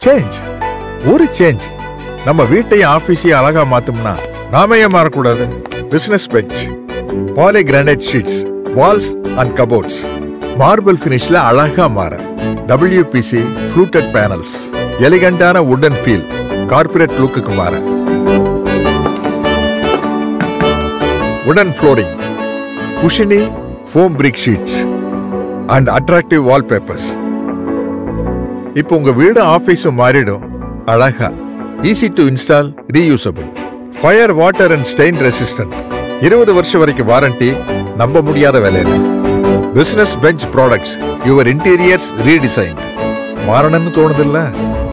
change ஒரு change நம்ம வீட்டையும் ஆபீஸையும் அழகா மாத்தோம்னா நாம ஏன் மாறக்கூடாது business bench poly granite sheets walls and cupboards marble ஃபினிஷ்ல அழகா மாற டபிள்யூபிசி ஃப்ளூட்டட் பேனல்ஸ் எலிகண்டான வுடன் ஃபீல் கார்ப்பரேட் லுக்குக்கு மாற wooden flooring cushiony foam brick sheets and attractive wallpapers இப்போ உங்க வீடு ஆபீஸும் மாறிடும் அழகா easy to install reusable fire water and stain resistant இருபது வருஷம் வரைக்கும் வாரண்டி நம்ப முடியாத விலையில business bench products your interiors redesigned மாறணும்னு தோணுதில்ல